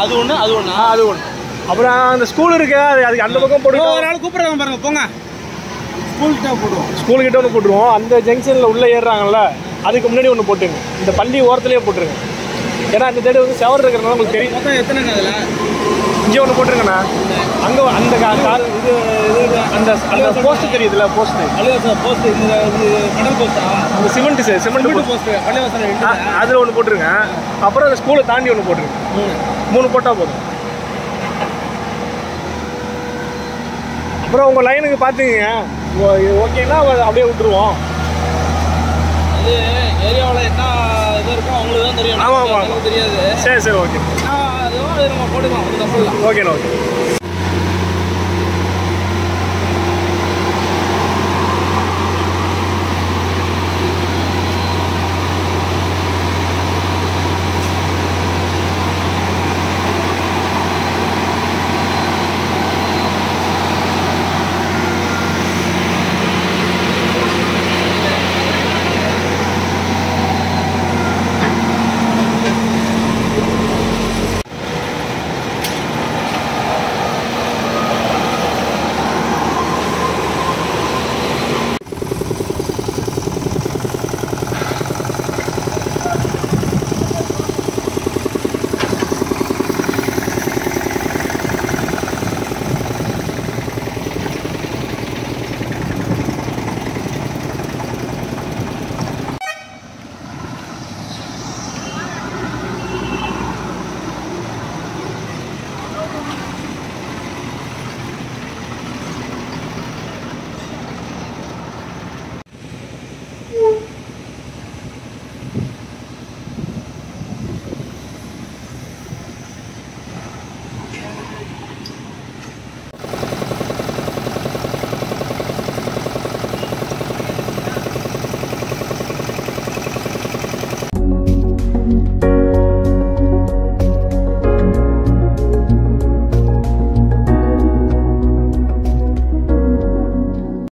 அது ஒண்ணு அது ஒண்ணு ஆ அது ஒன்று அப்புறம் அந்த ஸ்கூல் இருக்கு அது அதுக்கு அந்த பக்கம் ஒரு போட்டு ஆள் கூப்பிடுறாங்க பாருங்க போங்க ஸ்கூல் கிட்ட போடுவோம் ஸ்கூல் கிட்ட ஒன்று போட்டுருவோம் அந்த ஜங்ஷனில் உள்ளே ஏறுறாங்கல்ல அதுக்கு முன்னாடி ஒன்று போட்டுருங்க இந்த பள்ளி ஓரத்துலேயே போட்டுருங்க ஏன்னா இந்த தேடி வந்து செவர் இருக்கிறனால உங்களுக்கு தெரியும் மொத்தம் எத்தனைங்க அதுல இங்கே ஒன்று போட்டுருங்கண்ணா அங்கே அந்த கா- கார் இது இது அந்த அந்த போஸ்ட் தெரியுதுல்ல போஸ்ட் பள்ளிவாசல் போஸ்ட் இந்த இது கடல் போஸ்டா அந்த சிமெண்ட் சிமெண்ட் வீட்டு போஸ்ட் பள்ளிவாசல் ரெண்டு அதில் ஒன்று போட்டுருங்க அப்புறம் அந்த ஸ்கூலை தாண்டி ஒன்று போட்டுருங்க மூணு மூணு போட்டால் போதும் அப்புறம் உங்கள் லைனுக்கு பார்த்துங்க ஓகேன்னா அப்படியே விட்டுருவோம் அது ஏரியாவில் என்ன இது இருக்கோ அவங்களுக்கு தான் தெரியும் ஆமா, ஆமா. நமக்கு தெரியாது சரி சரி ஓகே நான் அதுவும் அது நம்ம போட்டுக்கலாம் அது தப்பு இல்லை ஓகேண்ணா ஓகே